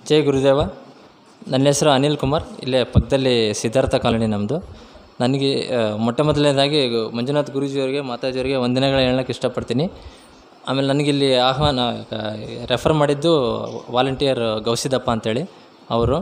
ಜೈ ಗುರುದೇವ ನನ್ನ ಹೆಸರು ಅನಿಲ್ ಕುಮಾರ್ ಇಲ್ಲೇ ಪಕ್ಕದಲ್ಲಿ ಸಿದ್ಧಾರ್ಥ ಕಾಲೋನಿ ನಮ್ಮದು ನನಗೆ ಆ, ಮೊಟ್ಟ ಮೊದಲನೇದಾಗಿ ಗು- ಮಂಜುನಾಥ್ ಗುರೂಜಿಯವರಿಗೆ ಮಾತಾಜಿಯವರಿಗೆ ವಂದನೆಗಳು ಹೇಳೋಕ್ಕೆ ಇಷ್ಟಪಡ್ತೀನಿ ಆಮೇಲೆ ನನಗಿಲ್ಲಿ ಆಹ್ವಾನ ರೆಫರ್ ಮಾಡಿದ್ದು ವಾಲಂಟಿಯರ್ ಗೌಸಿದಪ್ಪ ಅಂತೇಳಿ ಅವರು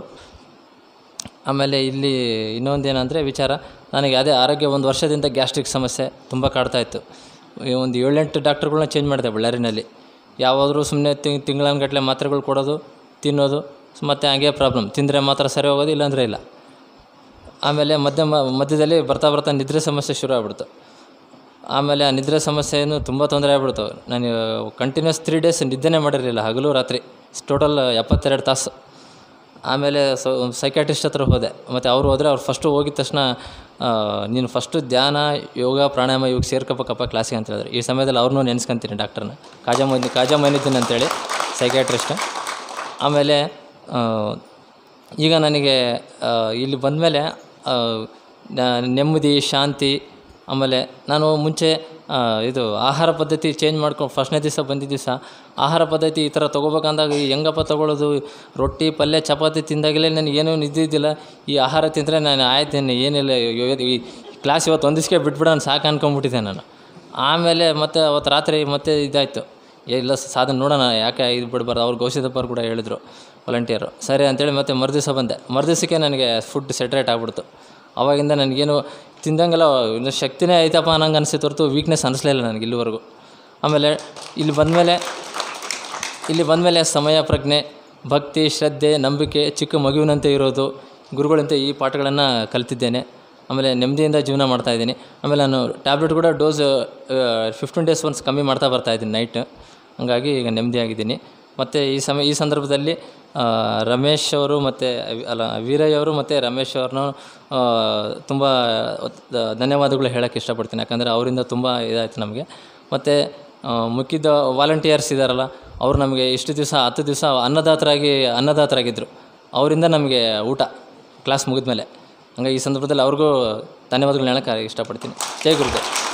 ಆಮೇಲೆ ಇಲ್ಲಿ ಇನ್ನೊಂದು ಏನಂದರೆ ವಿಚಾರ ನನಗೆ ಅದೇ ಆರೋಗ್ಯ ಒಂದು ವರ್ಷದಿಂದ ಗ್ಯಾಸ್ಟ್ರಿಕ್ ಸಮಸ್ಯೆ ತುಂಬ ಕಾಡ್ತಾ ಇತ್ತು ಈ ಒಂದು ಏಳೆಂಟು ಡಾಕ್ಟ್ರುಗಳ್ನ ಚೇಂಜ್ ಮಾಡಿದೆ ಬಳ್ಳಾರಿನಲ್ಲಿ ಯಾವಾದರೂ ಸುಮ್ಮನೆ ತಿಂಗಳನ್ಗಟ್ಟಲೆ ಮಾತ್ರೆಗಳು ಕೊಡೋದು ತಿನ್ನೋದು ಮತ್ತು ಹಂಗೆ ಪ್ರಾಬ್ಲಮ್ ತಿಂದರೆ ಮಾತ್ರ ಸರಿ ಹೋಗೋದು ಇಲ್ಲಾಂದರೆ ಇಲ್ಲ ಆಮೇಲೆ ಮಧ್ಯ ಮಧ್ಯದಲ್ಲಿ ಬರ್ತಾ ಬರ್ತಾ ನಿದ್ರೆ ಸಮಸ್ಯೆ ಶುರು ಆಗ್ಬಿಡ್ತು ಆಮೇಲೆ ಆ ನಿದ್ರೆ ಸಮಸ್ಯೆಯನ್ನು ತುಂಬ ತೊಂದರೆ ಆಗ್ಬಿಡ್ತು ನಾನು ಕಂಟಿನ್ಯೂಸ್ ತ್ರೀ ಡೇಸ್ ನಿದ್ದೆನೇ ಮಾಡಿರಲಿಲ್ಲ ಹಗಲು ರಾತ್ರಿ ಟೋಟಲ್ ಎಪ್ಪತ್ತೆರಡು ತಾಸು ಆಮೇಲೆ ಸೊ ಸೈಕ್ಯಾಟಿಸ್ಟ್ ಹತ್ರ ಹೋದೆ ಮತ್ತು ಅವ್ರು ಹೋದರೆ ಅವ್ರು ಫಸ್ಟು ಹೋಗಿದ ತಕ್ಷಣ ಆ, ನೀನು ಫಸ್ಟು ಧ್ಯಾನ ಯೋಗ ಪ್ರಾಣಾಯಾಮ ಇವಾಗ ಸೇರ್ಕೋಬೇಕಪ್ಪ ಕ್ಲಾಸಿಗೆ ಅಂತ ಹೇಳಿದ್ರು ಈ ಸಮಯದಲ್ಲಿ ಅವ್ರನ್ನೂ ನೆನೆಸ್ಕೊಂತೀನಿ ಡಾಕ್ಟರ್ನ ಕಾಜಾ ಮೊಯ್ನಿ ಕಾಜಾ ಮೊಯ್ನುದ್ದೀನ್ ಅಂತೇಳಿ ಸೈಕ್ಯಾಟ್ರಿಸ್ಟ್ ಆಮೇಲೆ ಆ, ಈಗ ನನಗೆ ಆ, ಇಲ್ಲಿ ಬಂದಮೇಲೆ ನೆಮ್ಮದಿ ಶಾಂತಿ ಆಮೇಲೆ ನಾನು ಮುಂಚೆ ಆ, ಇದು ಆಹಾರ ಪದ್ಧತಿ ಚೇಂಜ್ ಮಾಡ್ಕೊಂಡು ಫಸ್ಟ್ನೇ ದಿವಸ ಬಂದಿದ್ದ ದಿವಸ ಆಹಾರ ಪದ್ಧತಿ ಈ ಥರ ತೊಗೋಬೇಕಂದಾಗ ಈ ಹೆಂಗಪ್ಪ ತೊಗೊಳ್ಳೋದು ರೊಟ್ಟಿ ಪಲ್ಯ ಚಪಾತಿ ತಿಂದಾಗಲೇ ನನಗೇನೂ ಇದ್ದಿದ್ದಿಲ್ಲ ಈ ಆಹಾರ ತಿಂದರೆ ನಾನು ಆಯ್ತು ಇನ್ನು ಏನಿಲ್ಲ ಇವ- ಈ ಕ್ಲಾಸ್ ಇವತ್ತು ಒಂದು ದಿವಸಕ್ಕೆ ಬಿಟ್ಬಿಡೋಣ ಸಾಕು ಅನ್ಕೊಂಬಿಟ್ಟಿದ್ದೆ ನಾನು ಆಮೇಲೆ ಮತ್ತೆ ಅವತ್ತು ರಾತ್ರಿ ಮತ್ತೆ ಇದಾಯಿತು ಇಲ್ಲ ಸಾಧನ ನೋಡೋಣ ಯಾಕೆ ಇದು ಬಿಡಬಾರ್ದು ಅವ್ರು ಗೌಸಿದಪ್ಪರು ಕೂಡ ಹೇಳಿದರು ವಾಲಂಟಿಯರು ಸರಿ ಅಂತೇಳಿ ಮತ್ತೆ ಮರುದಿವಸ ಬಂದೆ ಮರುದಿವಸಕ್ಕೆ ನನಗೆ ಫುಡ್ ಸೆಟ್ರೇಟ್ ಆಗ್ಬಿಡ್ತು ಅವಾಗಿಂದ ನನಗೇನು ತಿಂದಂಗೆಲ್ಲ ಇನ್ನು ಶಕ್ತಿನೇ ಐತಪ್ಪ ಅನ್ನಂಗೆ ಅನಿಸಿತ್ತು ಹೊರತು ವೀಕ್ನೆಸ್ ಅನಿಸ್ಲಿಲ್ಲ ನನಗೆ ಇಲ್ಲಿವರೆಗೂ ಆಮೇಲೆ ಇಲ್ಲಿ ಬಂದಮೇಲೆ ಇಲ್ಲಿ ಬಂದಮೇಲೆ ಸಮಯ ಪ್ರಜ್ಞೆ ಭಕ್ತಿ ಶ್ರದ್ಧೆ ನಂಬಿಕೆ ಚಿಕ್ಕ ಮಗುವಿನಂತೆ ಇರೋದು ಗುರುಗಳಂತೆ ಈ ಪಾಠಗಳನ್ನು ಕಲಿತಿದ್ದೇನೆ ಆಮೇಲೆ ನೆಮ್ಮದಿಯಿಂದ ಜೀವನ ಮಾಡ್ತಾ ಇದ್ದೀನಿ ಆಮೇಲೆ ನಾನು ಟ್ಯಾಬ್ಲೆಟ್ ಕೂಡ ಡೋಸ್ ಫಿಫ್ಟೀನ್ ಡೇಸ್ ಒನ್ಸ್ ಕಮ್ಮಿ ಮಾಡ್ತಾ ಬರ್ತಾ ಇದ್ದೀನಿ ನೈಟ್ ಹಂಗಾಗಿ ಈಗ ನೆಮ್ಮದಿಯಾಗಿದ್ದೀನಿ ಮತ್ತು ಈ ಸಮಯ ಈ ಸಂದರ್ಭದಲ್ಲಿ ಆ, ರಮೇಶ್ ಅವರು ಮತ್ತು ಅಲ್ಲ ವೀರಯ್ಯ ಅವರು ಮತ್ತು ರಮೇಶ್ ಅವ್ರನ್ನೂ ತುಂಬ ಧನ್ಯವಾದಗಳು ಹೇಳೋಕ್ಕೆ ಇಷ್ಟಪಡ್ತೀನಿ ಯಾಕಂದರೆ ಅವರಿಂದ ತುಂಬ ಇದಾಯಿತು ನಮಗೆ ಮತ್ತು ಮುಖ್ಯದ ವಾಲಂಟಿಯರ್ಸ್ ಇದ್ದಾರಲ್ಲ ಅವ್ರು ನಮಗೆ ಇಷ್ಟು ದಿವಸ ಹತ್ತು ದಿವಸ ಅನ್ನದಾತರಾಗಿ ಅನ್ನದಾತರಾಗಿದ್ದರು ಅವರಿಂದ ನಮಗೆ ಊಟ ಕ್ಲಾಸ್ ಮುಗಿದ್ಮೇಲೆ ಹಂಗಾಗಿ ಈ ಸಂದರ್ಭದಲ್ಲಿ ಅವ್ರಿಗೂ ಧನ್ಯವಾದಗಳನ್ನ ಹೇಳೋಕ್ಕೆ ಇಷ್ಟಪಡ್ತೀನಿ ಜೈ ಗುರುದೇವ್